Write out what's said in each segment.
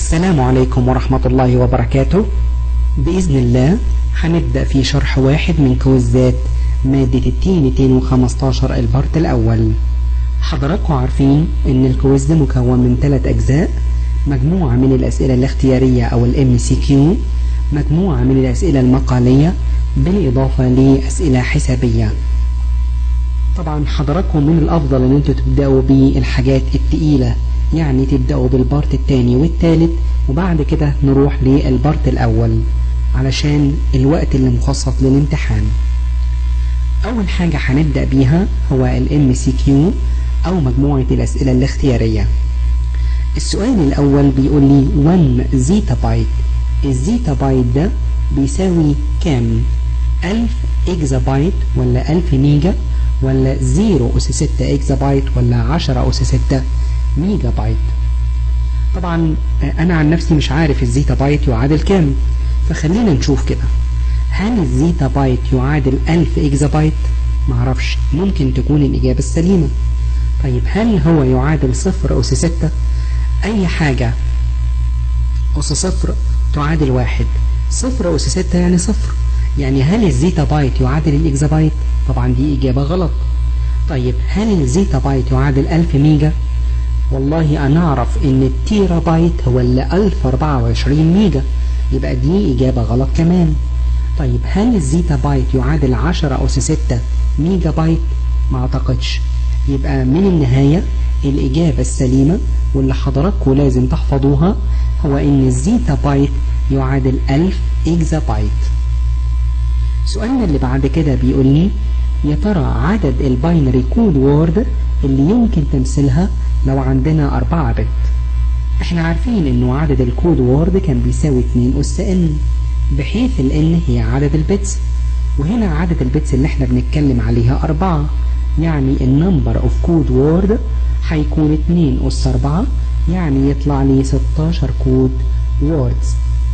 السلام عليكم ورحمة الله وبركاته بإذن الله هنبدأ في شرح واحد من كويزات مادة التي 215 البارت الأول حضراتكم عارفين ان الكويز ده مكون من ثلاث أجزاء مجموعة من الأسئلة الاختيارية أو الام سي كيو مجموعة من الأسئلة المقالية بالإضافة لأسئلة حسابية طبعا حضراتكم من الأفضل ان انتوا تبدأوا بالحاجات التقيلة يعني تبدأوا بالبارت الثاني والثالث وبعد كده نروح للبارت الأول علشان الوقت اللي مخصص للامتحان أول حاجة هنبدأ بيها هو ال MCQ أو مجموعة الأسئلة الاختيارية السؤال الأول بيقول لي 1 زيتا بايت الزيتا بايت ده بيساوي كام 1000 إكزا بايت ولا 1000 ميجا ولا 0 أس 6 إكزا بايت ولا 10 أس 6 ميجا بايت طبعا أنا عن نفسي مش عارف الزيتا بايت يعادل كام فخلينا نشوف كده هل الزيتا بايت يعادل 1000 إكزا بايت معرفش ممكن تكون الإجابة السليمة طيب هل هو يعادل صفر أس 6 أي حاجة أس صفر تعادل واحد صفر أس 6 يعني صفر يعني هل الزيتا بايت يعادل الإكزا بايت طبعا دي إجابة غلط طيب هل الزيتا بايت يعادل 1000 ميجا والله أنا أعرف إن التيرا بايت هو اللي 1024 ميجا يبقى دي إجابة غلط كمان طيب هل الزيتا بايت يعادل 10 أس 6 ميجا بايت ما أعتقدش يبقى من النهاية الإجابة السليمة واللي حضراتكم لازم تحفظوها هو إن الزيتا بايت يعادل 1000 إكزا بايت سؤالنا اللي بعد كده بيقول لي يا ترى عدد الباينري كود وورد اللي يمكن تمثيلها لو عندنا 4 بت احنا عارفين انه عدد الكود وورد كان بيساوي 2 أس ان بحيث ال n هي عدد البيتس وهنا عدد البيتس اللي احنا بنتكلم عليها 4 يعني النمبر اوف كود وورد هيكون 2 أس 4 يعني يطلع لي 16 كود ووردز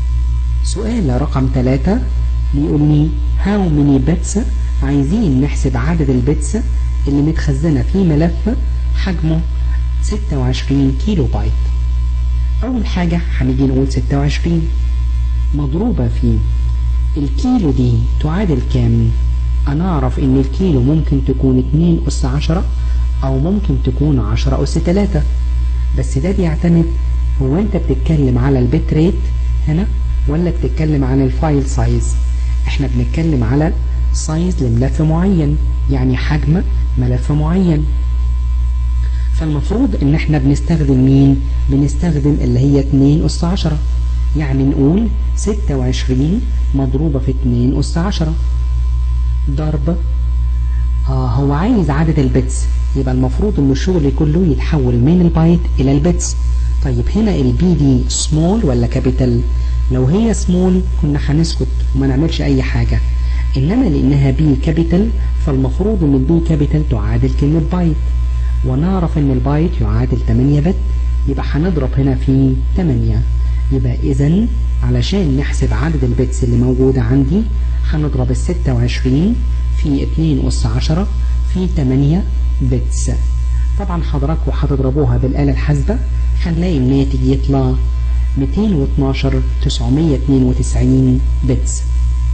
سؤال رقم 3 بيقول لي هاو ماني بيتس عايزين نحسب عدد البيتس اللي متخزنة في ملف حجمه 26 كيلو بايت أول حاجة هنيجي نقول 26 مضروبة في الكيلو دي تعادل كام أنا أعرف إن الكيلو ممكن تكون 2 أس 10 أو ممكن تكون 10 أس 3 بس ده بيعتمد هو أنت بتتكلم على البيت ريت هنا ولا بتتكلم عن الفايل سايز احنا بنتكلم على سايز لملف معين يعني حجم ملف معين فالمفروض ان احنا بنستخدم مين بنستخدم اللي هي 2 أس 10 يعني نقول 26 مضروبة في 2 أس 10 ضرب آه هو عايز عدد البيتس يبقى المفروض ان الشغل كله يتحول من البايت الى البيتس طيب هنا البي دي سمول ولا كابيتال لو هي سمول كنا هنسكت وما نعملش اي حاجة انما لانها بي كابيتال فالمفروض ان البي كابيتال تعادل كلمة بايت ونعرف ان البايت يعادل 8 بت يبقى هنضرب هنا في 8 يبقى اذا علشان نحسب عدد البيتس اللي موجودة عندي هنضرب ال 26 في 2 أس 10 في 8 بتس طبعا حضراتكم هتضربوها بالآلة الحاسبة هنلاقي الناتج يطلع 212 992 بتس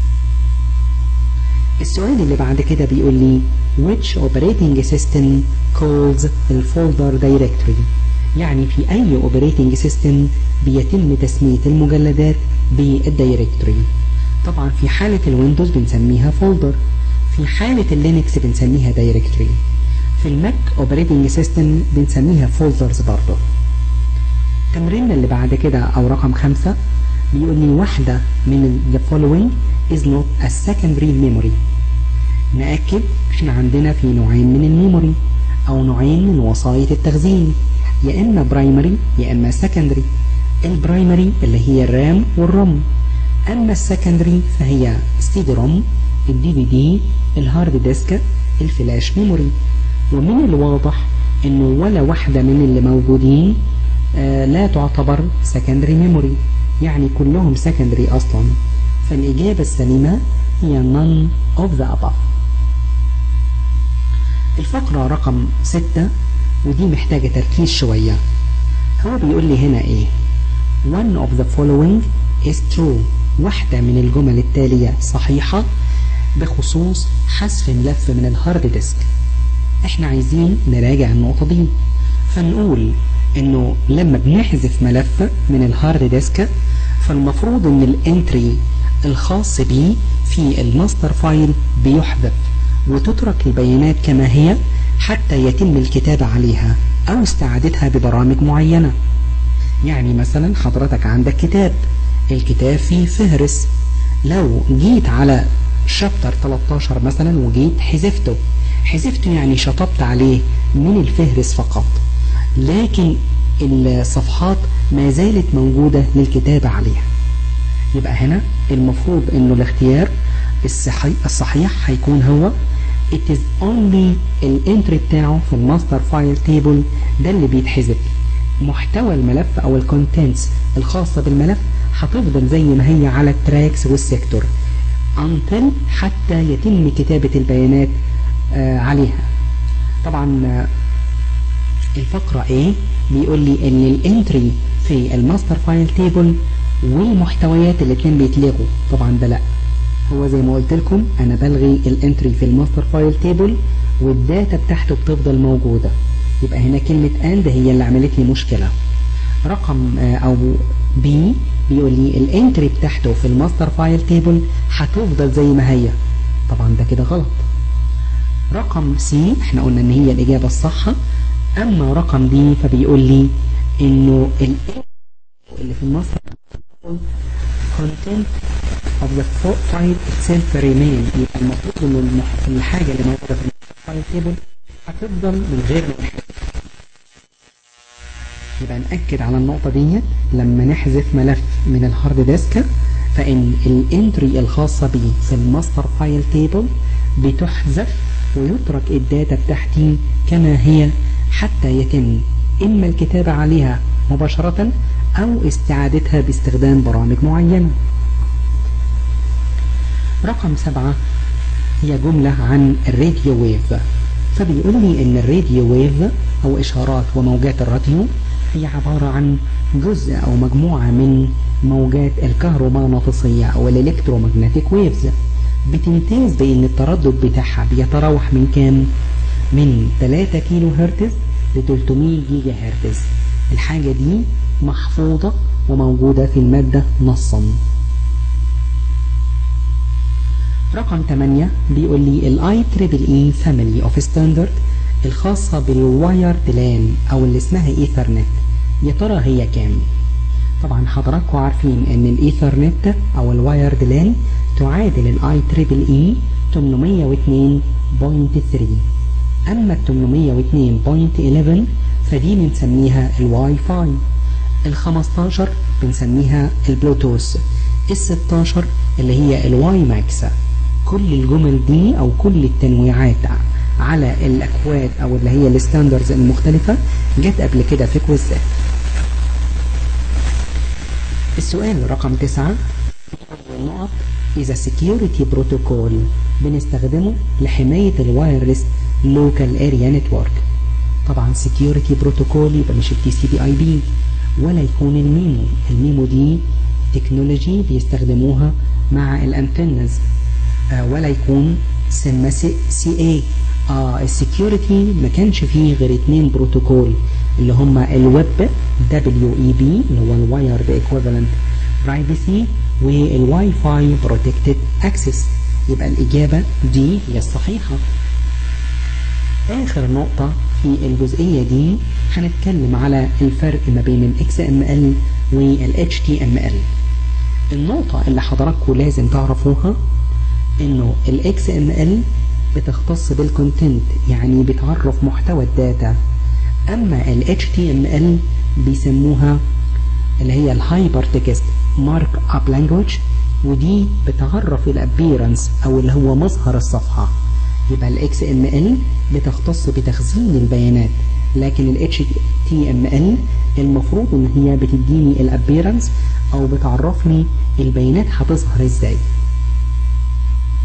السؤال اللي بعد كده بيقول لي which operating system calls الفولدر directory يعني في أي operating system بيتم تسمية المجلدات بالدايركتوري طبعا في حالة الويندوز بنسميها فولدر في حالة اللينكس بنسميها دايركتوري في الماك اوبريتنج سيستم بنسميها فولدرز برضه تمريننا اللي بعد كده او رقم خمسة بيقول لي واحدة من the following is not a secondary memory نأكد احنا عندنا في نوعين من الميموري او نوعين من وسائط التخزين يا اما برايمري يا اما سكندري البرايمري اللي هي الرام والروم اما السكندري فهي سيدي روم الدي في دي الهارد ديسك الفلاش ميموري ومن الواضح انه ولا واحدة من اللي موجودين آه لا تعتبر سكندري ميموري يعني كلهم سكندري اصلا فالاجابة السليمة هي none of the above الفقرة رقم ستة ودي محتاجة تركيز شوية هو بيقول لي هنا ايه one of the following is true واحدة من الجمل التالية صحيحة بخصوص حذف ملف من الهارد ديسك احنا عايزين نراجع النقطة دي فنقول انه لما بنحذف ملف من الهارد ديسك فالمفروض ان الانتري الخاص بيه في الماستر فايل بيحذف وتترك البيانات كما هي حتى يتم الكتابة عليها او استعادتها ببرامج معينة يعني مثلا حضرتك عندك كتاب الكتاب فيه فهرس لو جيت على شابتر 13 مثلا وجيت حذفته حذفته يعني شطبت عليه من الفهرس فقط لكن الصفحات ما زالت موجودة للكتابة عليها يبقى هنا المفروض انه الاختيار الصحي الصحيح هيكون هو it is only الانتري بتاعه في الماستر فايل تيبل ده اللي بيتحذف محتوى الملف او الكونتنتس الخاصة بالملف هتفضل زي ما هي على التراكس والسيكتور until حتى يتم كتابة البيانات آه عليها طبعا آه الفقرة A بيقول لي ان الانتري في الماستر فايل تيبل والمحتويات الاثنين بيتلغوا طبعا ده لا هو زي ما قلت لكم انا بلغي الانتري في الماستر فايل تيبل والداتا بتاعته بتفضل موجودة يبقى هنا كلمة اند هي اللي عملت لي مشكلة رقم آه او B بيقول لي الانتري بتاعته في الماستر فايل تيبل هتفضل زي ما هي طبعا ده كده غلط رقم سي احنا قلنا ان هي الاجابة الصح اما رقم دي فبيقول لي انه اللي في الماستر content of the file itself remain يبقى المفروض ان الحاجة اللي موجودة في الفايل تيبل هتفضل من غير محدود يبقى نأكد على النقطة دي لما نحذف ملف من الهارد ديسك فإن الانتري الخاصة به في الماستر فايل تيبل بتحذف ويترك الداتا بتاعتي كما هي حتى يتم إما الكتابة عليها مباشرة أو استعادتها باستخدام برامج معينة رقم سبعة هي جملة عن الراديو ويف فبيقول لي ان الراديو ويف او اشارات وموجات الراديو هي عبارة عن جزء او مجموعة من موجات الكهرومغناطيسية او الالكترومagnetic ويفز بتمتاز بان التردد بتاعها بيتراوح من كام من 3 كيلو هرتز ل 300 جيجا هرتز الحاجة دي محفوظة وموجودة في المادة نصا رقم 8 بيقول لي الاي تريبل اي فاميلي اوف ستاندرد الخاصة بالوايرد لان او اللي اسمها ايثرنت يا ترى هي كام طبعا حضراتكم عارفين ان الايثرنت او الوايرد لان تعادل الاي تريبل اي 802.3 اما ال 802.11 فدي بنسميها الواي فاي ال 15 بنسميها البلوتوث ال 16 اللي هي الواي ماكس كل الجمل دي او كل التنويعات على الاكواد او اللي هي الستاندرز المختلفة جت قبل كده في كويزات السؤال رقم تسعة النقط إذا security protocol بنستخدمه لحماية الوايرلس local area network طبعا security protocol يبقى مش التي سي بي اي بي ولا يكون الميمو الميمو دي تكنولوجي بيستخدموها مع الانتنز آه ولا يكون سمى سي اي اه السكيورتي ما كانش فيه غير اتنين بروتوكول اللي هما الويب دبليو اي بي اللي هو الوايرد ايكويفالنت برايفسي والواي فاي بروتكتد اكسس يبقى الاجابه دي هي الصحيحه اخر نقطه في الجزئيه دي هنتكلم على الفرق ما بين الاكس ام ال والاتش تي ام ال النقطه اللي حضراتكم لازم تعرفوها انه الاكس ام ال بتختص بالكونتنت يعني بتعرف محتوى الداتا اما ال HTML بيسموها اللي هي الهايبر تكست مارك اب لانجوج ودي بتعرف الابيرنس او اللي هو مظهر الصفحة يبقى ال XML بتختص بتخزين البيانات لكن ال HTML المفروض ان هي بتديني الابيرنس او بتعرفني البيانات هتظهر ازاي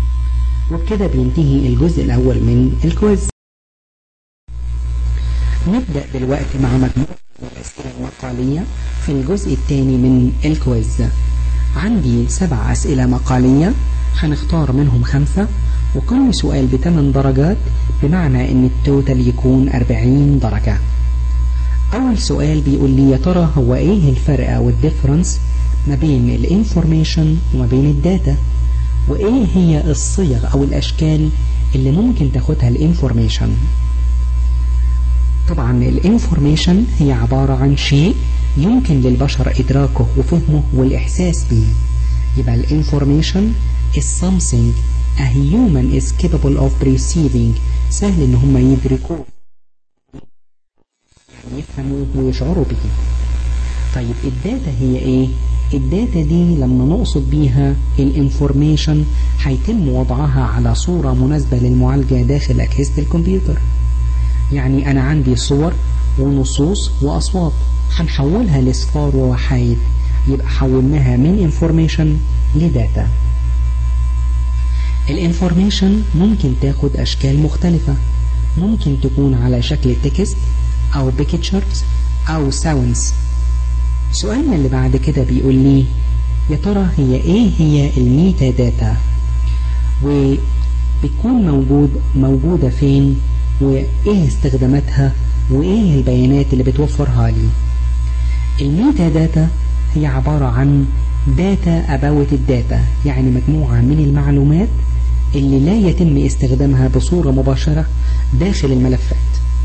وبكده بينتهي الجزء الأول من الكويز هنبدأ دلوقتي مع مجموعة الأسئلة المقالية في الجزء الثاني من الكويز عندي سبع أسئلة مقالية هنختار منهم خمسة وكل سؤال بثمان درجات بمعنى ان التوتال يكون 40 درجة اول سؤال بيقول لي يا ترى هو ايه الفرق او الديفرنس ما بين الانفورميشن وما بين الداتا وايه هي الصيغ او الاشكال اللي ممكن تاخدها الانفورميشن طبعا الانفورميشن هي عبارة عن شيء يمكن للبشر ادراكه وفهمه والاحساس به يبقى الانفورميشن is something a human is capable of perceiving سهل ان هم يدركوه يعني يفهموه ويشعروا به طيب الداتا هي ايه الداتا دي لما نقصد بيها الانفورميشن هيتم وضعها على صورة مناسبة للمعالجة داخل أجهزة الكمبيوتر يعني أنا عندي صور ونصوص وأصوات هنحولها لصفار ووحايد يبقى حولناها من انفورميشن لداتا الانفورميشن ممكن تاخد أشكال مختلفة ممكن تكون على شكل تكست أو بيكتشرز أو ساوندز سؤالنا اللي بعد كده بيقول لي يا ترى هي ايه هي الميتا داتا وبتكون موجود موجودة فين وايه استخداماتها وايه البيانات اللي بتوفرها لي الميتا داتا هي عبارة عن داتا about الداتا يعني مجموعة من المعلومات اللي لا يتم استخدامها بصورة مباشرة داخل الملفات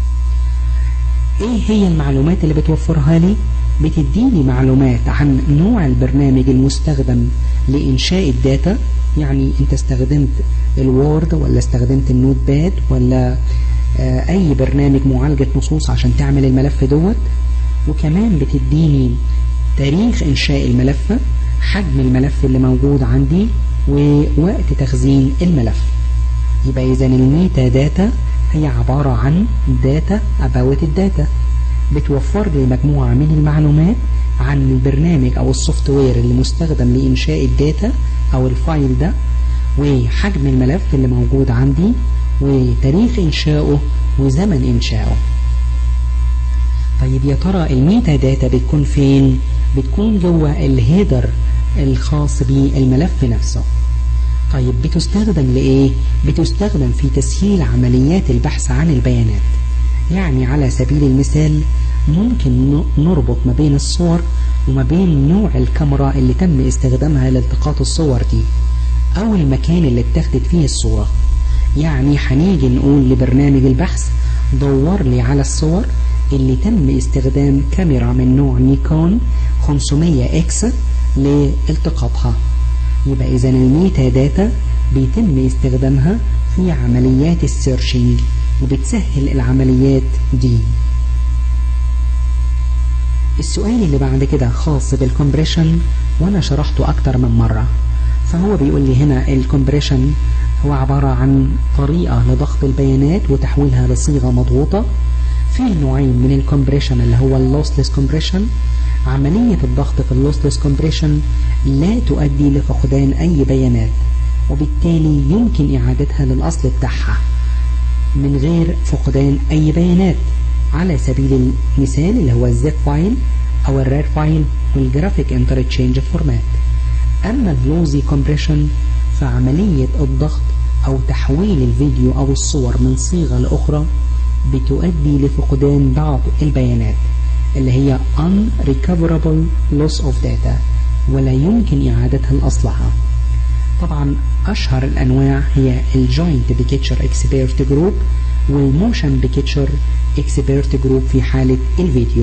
ايه هي المعلومات اللي بتوفرها لي بتديني معلومات عن نوع البرنامج المستخدم لإنشاء الداتا يعني انت استخدمت الوورد ولا استخدمت النوت باد ولا آه اي برنامج معالجة نصوص عشان تعمل الملف دوت وكمان بتديني تاريخ انشاء الملف حجم الملف اللي موجود عندي ووقت تخزين الملف يبقى اذا الميتا داتا هي عبارة عن داتا about الداتا بتوفر لي مجموعة من المعلومات عن البرنامج او السوفت وير اللي مستخدم لإنشاء الداتا او الفايل ده وحجم الملف اللي موجود عندي وتاريخ إنشائه وزمن إنشائه طيب يا ترى الميتا داتا بتكون فين بتكون جوه الهيدر الخاص بالملف نفسه طيب بتستخدم لإيه بتستخدم في تسهيل عمليات البحث عن البيانات يعني على سبيل المثال ممكن نربط ما بين الصور وما بين نوع الكاميرا اللي تم استخدامها لالتقاط الصور دي أو المكان اللي اتخذت فيه الصورة يعني هنيجي نقول لبرنامج البحث دور لي على الصور اللي تم استخدام كاميرا من نوع نيكون 500 اكس لالتقاطها يبقى إذا الميتا داتا بيتم استخدامها في عمليات السيرشنج وبتسهل العمليات دي السؤال اللي بعد كده خاص بالكمبريشن وانا شرحته اكتر من مرة فهو بيقول لي هنا الكمبريشن هو عبارة عن طريقة لضغط البيانات وتحويلها لصيغة مضغوطة في نوعين من الكمبريشن اللي هو اللوسلس كومبريشن عملية الضغط في اللوسلس كومبريشن لا تؤدي لفقدان أي بيانات وبالتالي يمكن إعادتها للأصل بتاعها من غير فقدان أي بيانات على سبيل المثال اللي هو الزيب فايل أو الرير فايل والجرافيك انترتشينج فورمات أما اللوزي كومبريشن فعملية الضغط أو تحويل الفيديو أو الصور من صيغة لأخرى بتؤدي لفقدان بعض البيانات اللي هي unrecoverable loss of data ولا يمكن إعادتها لأصلها طبعا أشهر الأنواع هي الجوينت بيكتشر اكسبيرت جروب والموشن بيكتشر اكسبيرت جروب في حالة الفيديو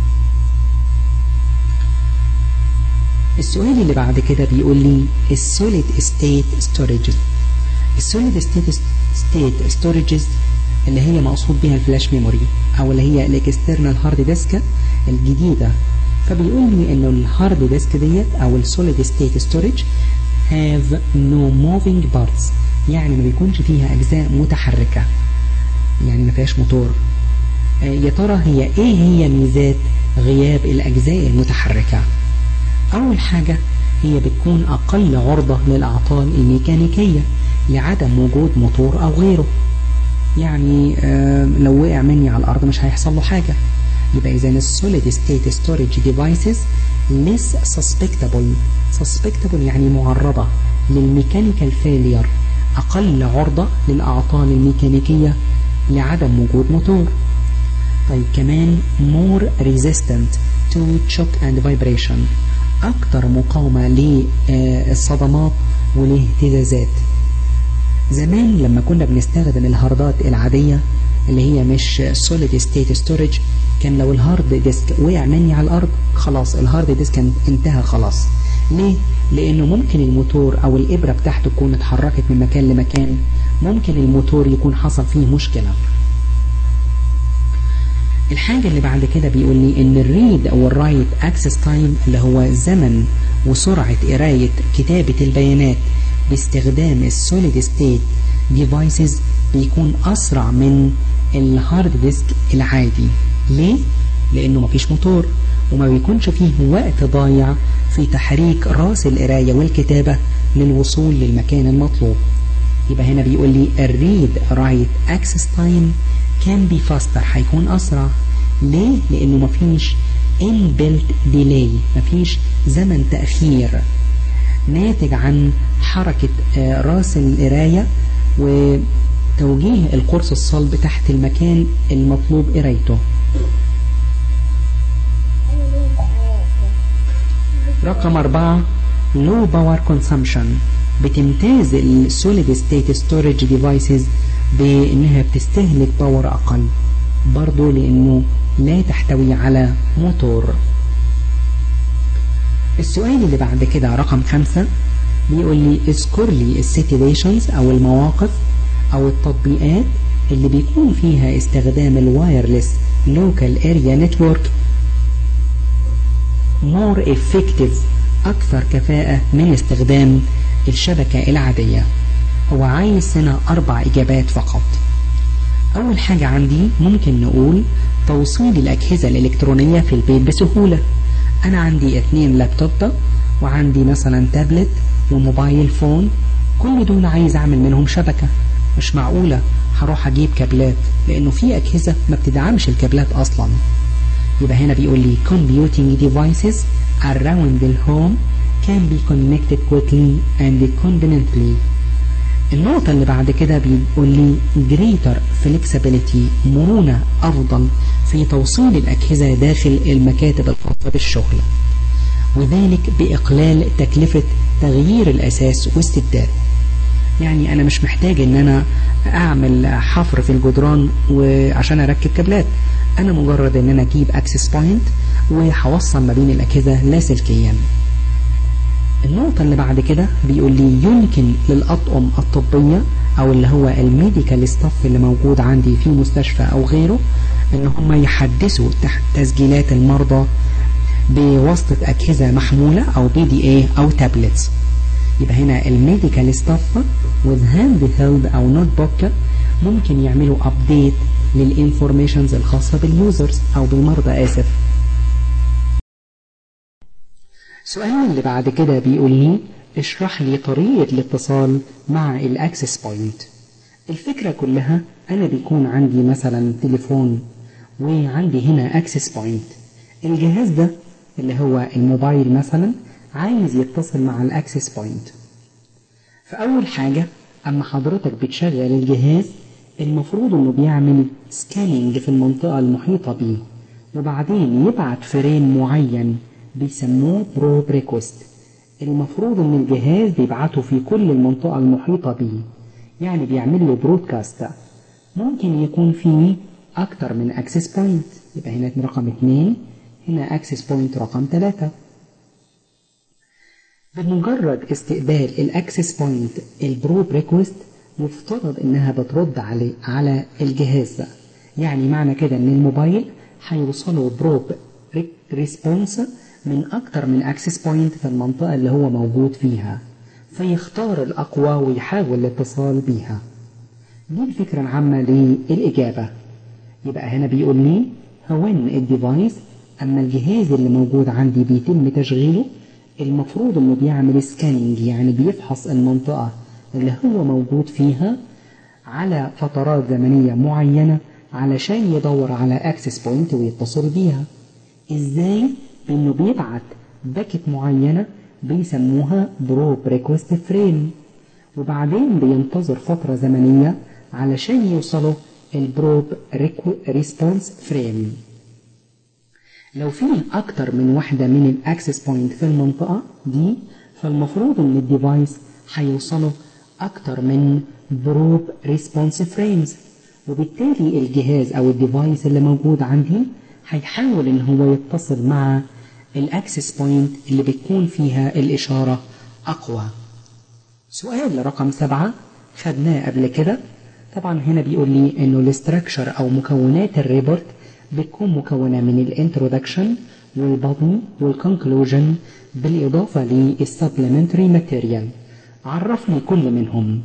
السؤال اللي بعد كده بيقول لي السوليد ستيت ستوريجز السوليد ستيت ستيت ستوريجز اللي هي مقصود بها الفلاش ميموري او اللي هي الاكسترنال هارد ديسك الجديدة فبيقول لي انه الهارد ديسك ديت او السوليد ستيت ستوريج have no moving parts يعني ما بيكونش فيها اجزاء متحركة يعني ما فيهاش موتور يا ترى هي ايه هي ميزات غياب الاجزاء المتحركة اول حاجة هي بتكون اقل عرضة للاعطال الميكانيكية لعدم وجود موتور او غيره يعني آه لو وقع مني على الارض مش هيحصل له حاجه يبقى اذا السوليد ستيت ستورج ديفايسز less suspectable suspectable يعني معرضة للميكانيكال فيلير أقل عرضة للأعطال الميكانيكية لعدم وجود موتور طيب كمان more resistant to shock and vibration أكثر مقاومة للصدمات والاهتزازات زمان لما كنا بنستخدم الهاردات العادية اللي هي مش solid state storage كان لو الهارد ديسك وقع مني على الارض خلاص الهارد ديسك انتهى خلاص ليه لانه ممكن الموتور او الابره بتاعته تكون اتحركت من مكان لمكان ممكن الموتور يكون حصل فيه مشكله الحاجة اللي بعد كده بيقول لي ان الريد او الرايت اكسس تايم اللي هو زمن وسرعة قراية كتابة البيانات باستخدام السوليد ستيت ديفايسز بيكون اسرع من الهارد ديسك العادي ليه؟ لأنه مفيش موتور وما بيكونش فيه وقت ضايع في تحريك راس القراية والكتابة للوصول للمكان المطلوب يبقى هنا بيقول لي الريد رايت اكسس تايم كان بي فاستر هيكون أسرع ليه؟ لأنه مفيش inbuilt delay مفيش زمن تأخير ناتج عن حركة راس القراية وتوجيه القرص الصلب تحت المكان المطلوب قرايته رقم أربعة low power consumption بتمتاز ال solid state storage devices بأنها بتستهلك باور أقل برضو لأنه لا تحتوي على موتور السؤال اللي بعد كده رقم خمسة بيقول لي اذكر لي السيتويشنز أو المواقف أو التطبيقات اللي بيكون فيها استخدام الوايرلس لوكال اريا نتورك more effective أكثر كفاءة من استخدام الشبكة العادية هو عايز هنا أربع إجابات فقط أول حاجة عندي ممكن نقول توصيل الأجهزة الإلكترونية في البيت بسهولة أنا عندي اتنين لابتوب وعندي مثلا تابلت وموبايل فون كل دول عايز أعمل منهم شبكة مش معقولة هروح أجيب كابلات لأنه في أجهزة ما بتدعمش الكابلات أصلا يبقى هنا بيقول لي computing devices around the home can be connected quickly and conveniently النقطة اللي بعد كده بيقول لي greater flexibility مرونة أفضل في توصيل الأجهزة داخل المكاتب الخاصة بالشغل وذلك بإقلال تكلفة تغيير الأساس واستبداله يعني أنا مش محتاج إن أنا أعمل حفر في الجدران وعشان أركب كابلات أنا مجرد إن أنا أجيب أكسس بوينت وهوصل ما بين الأجهزة لاسلكيا النقطة اللي بعد كده بيقول لي يمكن للأطقم الطبية أو اللي هو الميديكال ستاف اللي موجود عندي في مستشفى أو غيره إن هم يحدثوا تحت تسجيلات المرضى بواسطة أجهزة محمولة أو بي دي اي أو تابلتس يبقى هنا الميديكال ستاف with hand held أو نوت بوك ممكن يعملوا أبديت للإنفورميشنز الخاصة باليوزرز أو بالمرضى آسف السؤال اللي بعد كده بيقول لي اشرح لي طريقة الاتصال مع الاكسس بوينت الفكرة كلها انا بيكون عندي مثلا تليفون وعندي هنا اكسس بوينت الجهاز ده اللي هو الموبايل مثلا عايز يتصل مع الاكسس بوينت فاول حاجة اما حضرتك بتشغل الجهاز المفروض انه بيعمل سكاننج في المنطقة المحيطة بيه وبعدين يبعت فريم معين بيسموه برو ريكوست المفروض ان الجهاز بيبعته في كل المنطقة المحيطة بيه يعني بيعمل له برودكاست ممكن يكون فيه اكتر من اكسس بوينت يبقى هنا رقم اتنين هنا اكسس بوينت رقم تلاتة بمجرد استقبال الاكسس بوينت البرو ريكوست يفترض انها بترد عليه على الجهاز يعني معنى كده ان الموبايل هيوصله بروب ريسبونس من أكتر من أكسس بوينت في المنطقة اللي هو موجود فيها فيختار الأقوى ويحاول الاتصال بيها دي الفكرة العامة للإجابة يبقى هنا بيقول لي هو إن الديفايس أما الجهاز اللي موجود عندي بيتم تشغيله المفروض إنه بيعمل سكاننج يعني بيفحص المنطقة اللي هو موجود فيها على فترات زمنية معينة علشان يدور على اكسس بوينت ويتصل بيها ازاي انه بيبعت باكت معينة بيسموها بروب ريكوست فريم وبعدين بينتظر فترة زمنية علشان يوصلوا البروب ريسبونس فريم لو في أكتر من واحدة من الأكسس بوينت في المنطقة دي فالمفروض إن الديفايس هيوصله أكتر من بروب ريسبونس فريمز وبالتالي الجهاز أو الديفايس اللي موجود عندي هيحاول إن هو يتصل مع الأكسس بوينت اللي بتكون فيها الإشارة أقوى سؤال رقم سبعة خدناه قبل كده طبعا هنا بيقول لي إنه الاستراكشر أو مكونات الريبورت بتكون مكونة من الانترودكشن والبادي والكونكلوجن بالإضافة للسبلمنتري ماتيريال عرفني كل منهم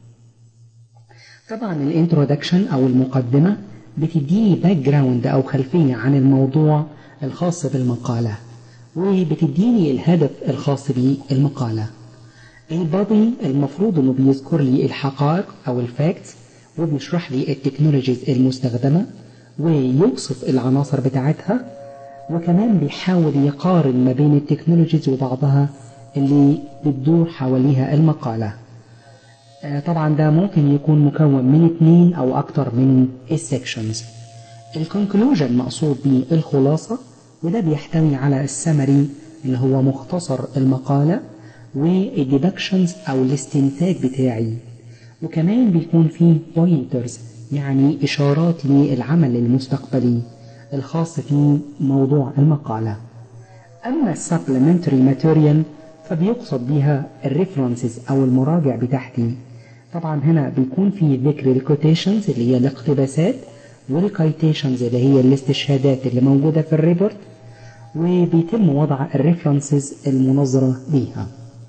طبعا الانترودكشن أو المقدمة بتديني باك جراوند أو خلفية عن الموضوع الخاص بالمقالة وبتديني الهدف الخاص بالمقالة البادي المفروض انه بيذكر لي الحقائق او الفاكتس وبيشرح لي التكنولوجيز المستخدمة ويوصف العناصر بتاعتها وكمان بيحاول يقارن ما بين التكنولوجيز وبعضها اللي بتدور حواليها المقالة طبعا ده ممكن يكون مكون من اتنين او اكتر من السكشنز الكونكلوجن مقصود به الخلاصة وده بيحتوي على السمري اللي هو مختصر المقالة والديدكشنز او الاستنتاج بتاعي وكمان بيكون فيه بوينترز يعني إشارات للعمل المستقبلي الخاص في موضوع المقالة أما السبلمنتري ماتيريال فبيقصد بها الريفرنسز أو المراجع بتاعتي طبعا هنا بيكون في ذكر الكوتيشنز اللي هي الاقتباسات والكايتيشنز اللي هي الاستشهادات اللي موجودة في الريبورت وبيتم وضع الريفرنسز المنظرة ليها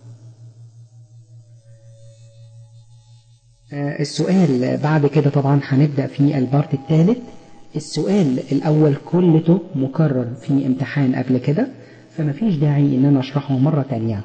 السؤال بعد كده طبعا هنبدأ في البارت الثالث السؤال الأول كلته مكرر في امتحان قبل كده فمفيش داعي ان انا اشرحه مرة تانية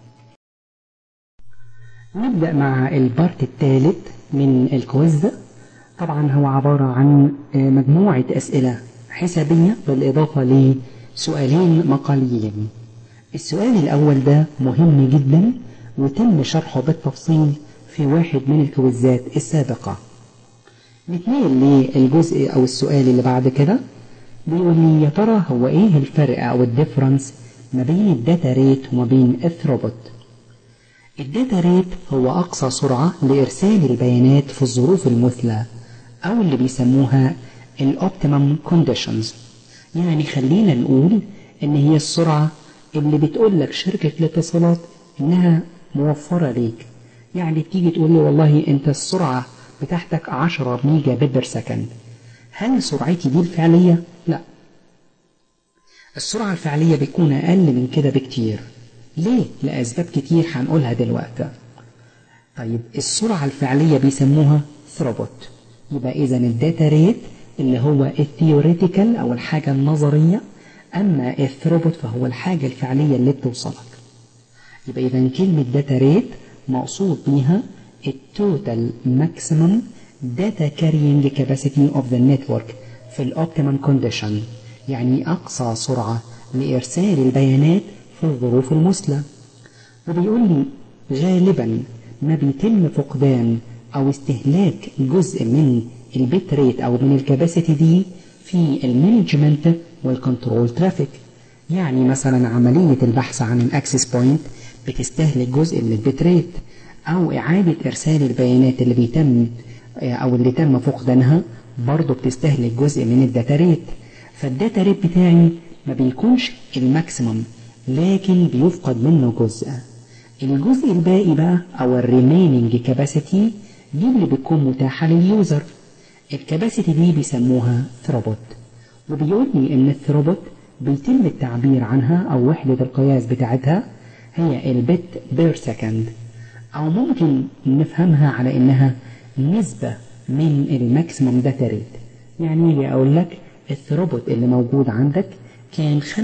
نبدأ مع البارت الثالث من الكويز طبعا هو عبارة عن مجموعة أسئلة حسابية بالإضافة لسؤالين مقاليين السؤال الأول ده مهم جدا وتم شرحه بالتفصيل في واحد من الكويزات السابقة نتنقل للجزء أو السؤال اللي بعد كده بيقول لي يا ترى هو إيه الفرق أو الديفرنس ما بين الداتا ريت وما بين الثروبوت الداتا ريت هو أقصى سرعة لإرسال البيانات في الظروف المثلى أو اللي بيسموها الأوبتيمم كونديشنز يعني خلينا نقول إن هي السرعة اللي بتقول لك شركة الاتصالات إنها موفرة ليك يعني بتيجي تقول لي والله انت السرعة بتاعتك 10 ميجا بت بير سكند هل سرعتي دي الفعلية؟ لا السرعة الفعلية بتكون أقل من كده بكتير ليه؟ لأسباب كتير هنقولها دلوقتي طيب السرعة الفعلية بيسموها ثروبوت يبقى إذا الداتا ريت اللي هو الثيوريتيكال أو الحاجة النظرية أما الثروبوت فهو الحاجة الفعلية اللي بتوصلك يبقى إذا كلمة داتا ريت مقصود بيها التوتال ماكسيمم داتا كارينج كاباسيتي اوف ذا نتورك في الاوبتيمم كونديشن يعني اقصى سرعه لارسال البيانات في الظروف المثلى وبيقول لي غالبا ما بيتم فقدان او استهلاك جزء من البيت ريت او من الكاباسيتي دي في المانجمنت والكنترول ترافيك يعني مثلا عمليه البحث عن الاكسس بوينت بتستهلك جزء من البيت ريت أو إعادة إرسال البيانات اللي بيتم أو اللي تم فقدانها برضه بتستهلك جزء من الداتا ريت فالداتا ريت بتاعي ما بيكونش الماكسيمم لكن بيفقد منه جزء الجزء الباقي بقى أو الريميننج كاباسيتي دي اللي بتكون متاحة لليوزر الكاباسيتي دي بيسموها ثروبوت وبيقول لي إن الثروبوت بيتم التعبير عنها أو وحدة القياس بتاعتها هي البت بير سكند أو ممكن نفهمها على إنها نسبة من الماكسيموم داتا ريت يعني يجي أقول لك الثروبوت اللي موجود عندك كان 45%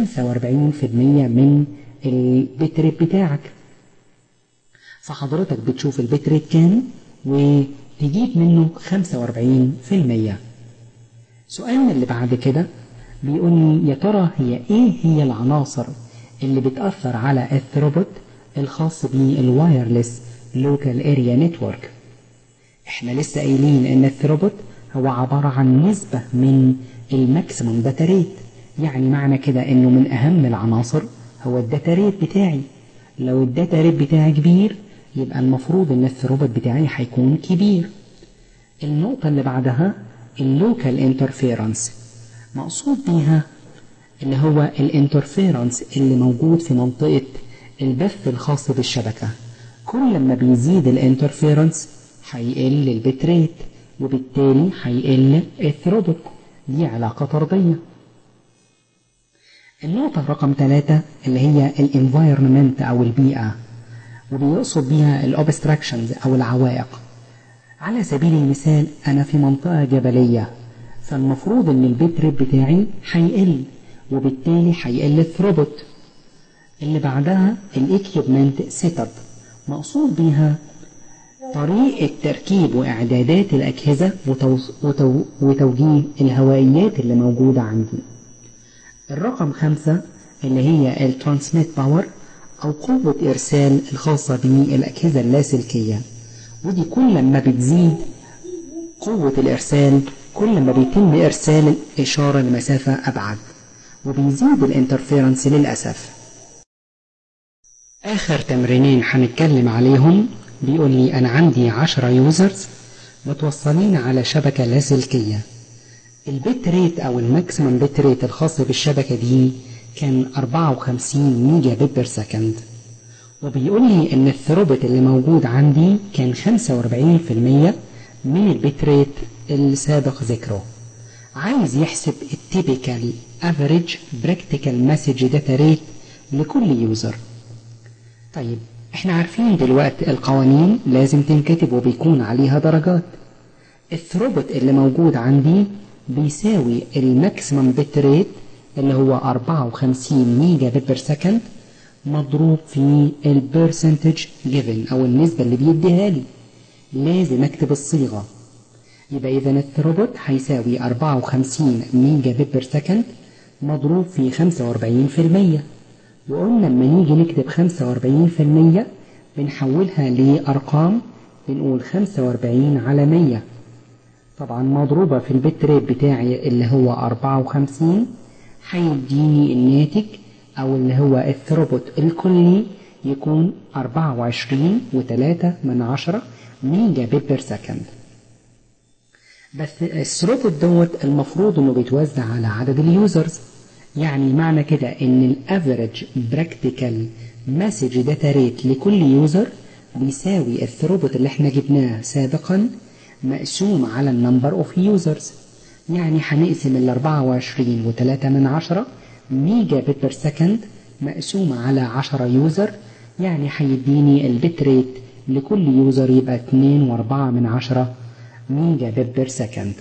من البت ريت بتاعك فحضرتك بتشوف البت ريت كام تجيب منه 45% سؤالنا اللي بعد كده بيقول لي يا ترى هي ايه هي العناصر اللي بتأثر على الثروبوت الخاص بالوايرلس لوكال اريا نتورك احنا لسه قايلين ان الثروبوت هو عبارة عن نسبة من الماكسيموم داتا ريت يعني معنى كده انه من اهم العناصر هو الداتا ريت بتاعي لو الداتا ريت بتاعي كبير يبقى المفروض ان الثروبوت بتاعي هيكون كبير النقطة اللي بعدها اللوكال انترفيرنس مقصود بيها اللي هو الانترفيرنس اللي موجود في منطقة البث الخاص بالشبكة كل ما بيزيد الانترفيرنس هيقل البت ريت وبالتالي هيقل الثروبوت دي علاقة طردية النقطة رقم ثلاثة اللي هي الانفايرمنت أو البيئة وبيقصد بيها الأوبستراكشنز أو العوائق على سبيل المثال أنا في منطقة جبلية فالمفروض إن البيت ريت بتاعي هيقل وبالتالي هيقل الثروبوت اللي بعدها الاكيوبمنت سيت اب مقصود بيها طريقة تركيب وإعدادات الأجهزة وتوز... وتو... وتوجيه الهوائيات اللي موجودة عندي الرقم خمسة اللي هي الترانسميت باور أو قوة إرسال الخاصة بالأجهزة اللاسلكية ودي كل ما بتزيد قوة الإرسال كل ما بيتم إرسال الإشارة لمسافة أبعد وبيزيد الانترفيرنس للأسف آخر تمرينين هنتكلم عليهم بيقول لي أنا عندي عشرة يوزرز متوصلين على شبكة لاسلكية البت ريت أو الماكسيمم بت ريت الخاص بالشبكة دي كان 54 ميجا بت بير سكند وبيقول لي ان الثروبت اللي موجود عندي كان 45% من البت ريت السابق ذكره عايز يحسب التيبيكال افريج براكتيكال مسج داتا ريت لكل يوزر طيب احنا عارفين دلوقتي القوانين لازم تنكتب وبيكون عليها درجات الثروبت اللي موجود عندي بيساوي الماكسيمم بت ريت اللي هو 54 ميجا بت بير سكند مضروب في البرسنتج جيفن او النسبة اللي بيديها لي لازم اكتب الصيغة يبقى اذا الثروبوت هيساوي 54 ميجا بت بير سكند مضروب في 45% وقلنا لما نيجي نكتب 45% بنحولها لأرقام بنقول 45 على 100 طبعا مضروبة في البت ريت بتاعي اللي هو 54 هيديني الناتج أو اللي هو الثروبوت الكلي يكون 24 وتلاتة من عشرة ميجا بت بير سكند بس الثروبوت دوت المفروض انه بيتوزع على عدد اليوزرز يعني معنى كده ان الافريج براكتيكال مسج داتا ريت لكل يوزر بيساوي الثروبوت اللي احنا جبناه سابقا مقسوم على النمبر اوف يوزرز يعني هنقسم ال 24 وتلاتة من عشرة ميجا بت بير سكند مقسومة على 10 يوزر يعني هيديني البت ريت لكل يوزر يبقى 2 و4 من عشرة ميجا بت بير سكند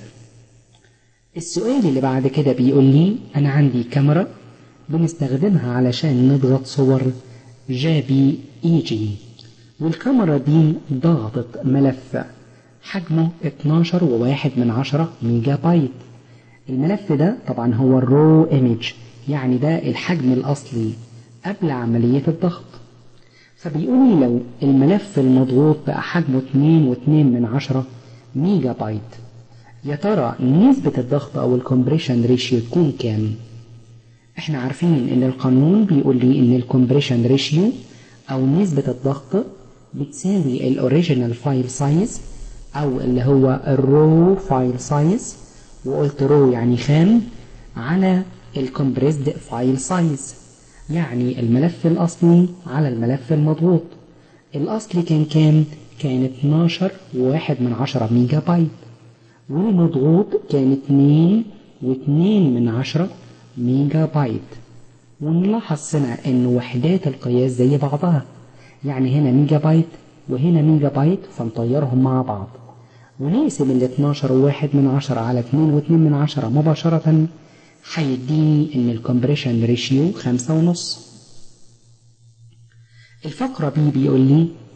السؤال اللي بعد كده بيقول لي أنا عندي كاميرا بنستخدمها علشان نضغط صور جابي اي جي والكاميرا دي ضغطت ملف حجمه 12 وواحد من عشرة ميجا بايت الملف ده طبعا هو الرو ايمج يعني ده الحجم الأصلي قبل عملية الضغط فبيقول لي لو الملف المضغوط بقى حجمه 2 و2 من عشرة ميجا بايت يا ترى نسبة الضغط أو الكومبريشن ريشيو تكون كام؟ احنا عارفين ان القانون بيقول لي ان الكومبريشن ريشيو او نسبة الضغط بتساوي الاوريجينال فايل سايز او اللي هو الرو فايل سايز وقلت رو يعني خام على الكومبريسد فايل سايز يعني الملف الأصلي على الملف المضغوط الأصلي كان كام؟ كان 12 وواحد من عشرة ميجا بايت والمضغوط كان 2 واتنين من عشرة ميجا بايت ونلاحظ هنا ان وحدات القياس زي بعضها يعني هنا ميجا بايت وهنا ميجا بايت فنطيرهم مع بعض ونقسم ال 12 وواحد من عشرة على 2 واتنين من عشرة مباشرة هيديني ان الكومبريشن ريشيو خمسة ونص الفقرة بي بيقول لي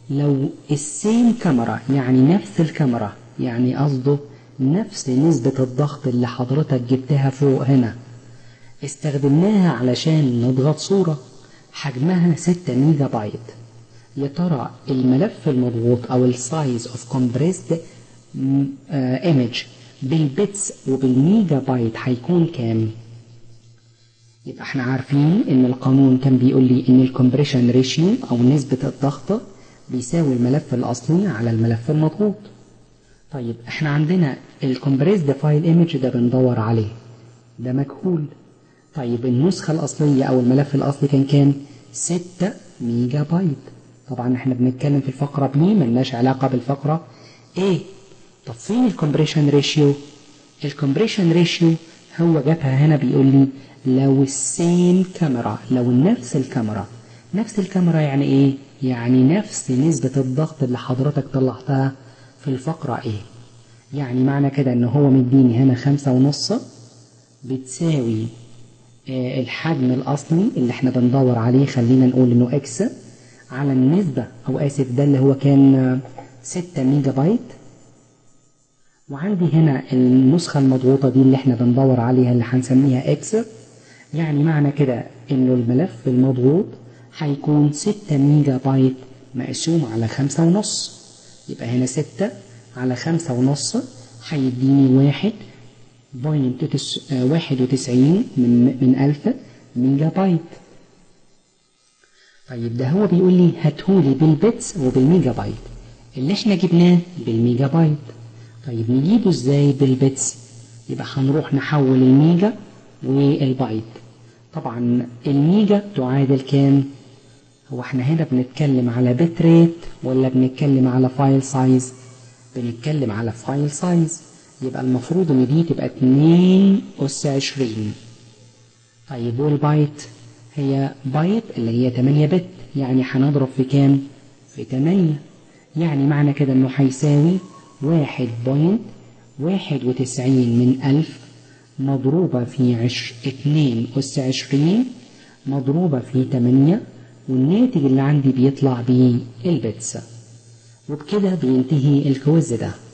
لو السيم كاميرا يعني نفس الكاميرا يعني قصده نفس نسبة الضغط اللي حضرتك جبتها فوق هنا استخدمناها علشان نضغط صورة حجمها 6 ميجا بايت يا ترى الملف المضغوط او السايز اوف كومبريسد ايمج بالبيتس وبالميجا بايت هيكون كام يبقى احنا عارفين ان القانون كان بيقول لي ان الكمبريشن ريشيو او نسبة الضغط بيساوي الملف الاصلي على الملف المضغوط طيب احنا عندنا الكمبريسد فايل ايمج ده بندور عليه ده مجهول طيب النسخة الأصلية أو الملف الأصلي كان كام؟ 6 ميجا بايت طبعا احنا بنتكلم في الفقرة B ملناش علاقة بالفقرة A طب فين الكمبريشن ريشيو؟ الكمبريشن ريشيو هو جابها هنا بيقول لي لو السيم كاميرا لو نفس الكاميرا نفس الكاميرا يعني ايه؟ يعني نفس نسبة الضغط اللي حضرتك طلعتها في الفقرة A يعني معنى كده ان هو مديني هنا خمسة ونص بتساوي الحجم الأصلي اللي احنا بندور عليه خلينا نقول انه اكس على النسبة او اسف ده اللي هو كان 6 ميجا بايت وعندي هنا النسخة المضغوطة دي اللي احنا بندور عليها اللي هنسميها اكس يعني معنى كده انه الملف المضغوط هيكون 6 ميجا بايت مقسوم على خمسة ونص يبقى هنا 6 على خمسة ونص هيديني واحد بوينت واحد وتسعين من من ألف ميجا بايت طيب ده هو بيقول لي هاتهولي بالبيتس وبالميجا بايت اللي احنا جبناه بالميجا بايت طيب نجيبه ازاي بالبيتس يبقى هنروح نحول الميجا والبايت طبعا الميجا تعادل كام هو احنا هنا بنتكلم على بت ريت ولا بنتكلم على فايل سايز بنتكلم على فايل سايز يبقى المفروض ان دي تبقى 2 اس 20 طيب والبايت هي بايت اللي هي 8 بت يعني هنضرب في كام في 8 يعني معنى كده انه هيساوي واحد بوينت واحد وتسعين من ألف مضروبة في عش اتنين أس عشرين مضروبة في تمانية والناتج اللي عندي بيطلع بيه البيتزا وبكده بينتهي الكويز ده